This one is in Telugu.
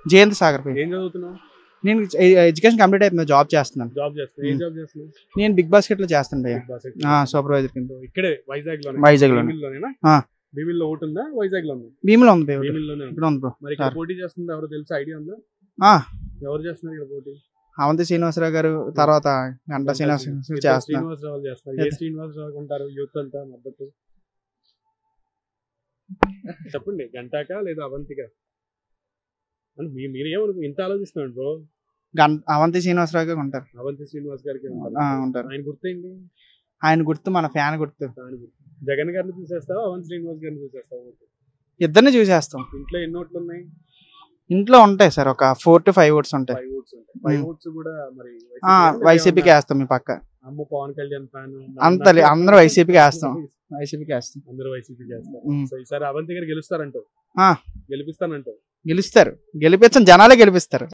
జయంత్ సాగర్ పై ఏం చదువుతున్నావు నేను ఎడ్యుకేషన్ కంప్లీట్ అయిపోయింది జాబ్ చేస్తున్నాను జాబ్ చేస్తున్నావు ఏం Hmm. జాబ్ చేస్తున్నావు నేను బిగ్ బాస్కెట్ లో చేస్తాను భయ్య Big Boss ఎక్కడ? సూపర్వైజర్ కింద So, ఇక్కడే వైజాగ్ లో వైజాగ్ లోనే. లోనేనా ఆ. భీమిల్లో ఒకటి ఉందా వైజాగ్ లో ఉందా భీములో ఉంది భయ్య ఒకటి. భీమిల్లోనే ఉంది ఇక్కడ ఉంది బ్రో మరి ఇక్కడ సార్. పోటీ చేస్తుంది ఎవరు తెలుసు ఐడియా ఉందా ఆ. ఎవరు చేస్తున్నారు ఇక్కడ పోటీ అవంతి శ్రీనివాసరావు గారు తర్వాత గంట శ్రీనివాస ఇద్దరు చేస్తున్నారు శ్రీనివాసరావు చేస్తారు ఏ Yes. శ్రీనివాసరావు ఉంటారు యూత్ అంతా మద్దతు చెప్పండి గంటాక లేదా అవంతిక అంటే మీ మీరు ఏమనుకో ఇంత ఆలోచిస్తున్నాడు బ్రో గం అవంతి శ్రీనివాసరావు గారు ఉంటారు అవంతి శ్రీనివాస్ గారికి ఉంటారు. ఆ, ఉంటారు ఆయన గుర్తేంటి ఆయన గుర్తు మన ఫ్యాన్ గుర్తు ఆయన గుర్తు జగన్ గారిని చూసేస్తావా అవంతి శ్రీనివాస్ గారిని చూసేస్తావా ఇద్దరిని చూసేస్తాం ఇంట్లో ఎన్ని ఓట్లు ఉన్నాయి ఇంట్లో ఉంటాయి సార్ ఒక ఫోర్ టు ఫైవ్ ఓట్స్ ఉంటాయి ఫైవ్ ఓట్స్ ఉంటాయి ఫైవ్ Hmm. ఓట్స్ కూడా మరి ఆ, వైసీపీ వైసీపీకి వేస్తాం మీ పక్క అమ్మ పవన్ కళ్యాణ్ ఫ్యాన్ అంత లే- అందరూ వైసీపీకి వేస్తాం. వైసీపీకి వేస్తాం అందరూ వైసీపీకి వేస్తారు ఉమ్. సో ఈసారి అవంతి గారు గెలుస్తారంటో ఆ. గెలిపిస్తానంటో గెలుస్తారు గెలిపించం జనాలే గెలిపిస్తారు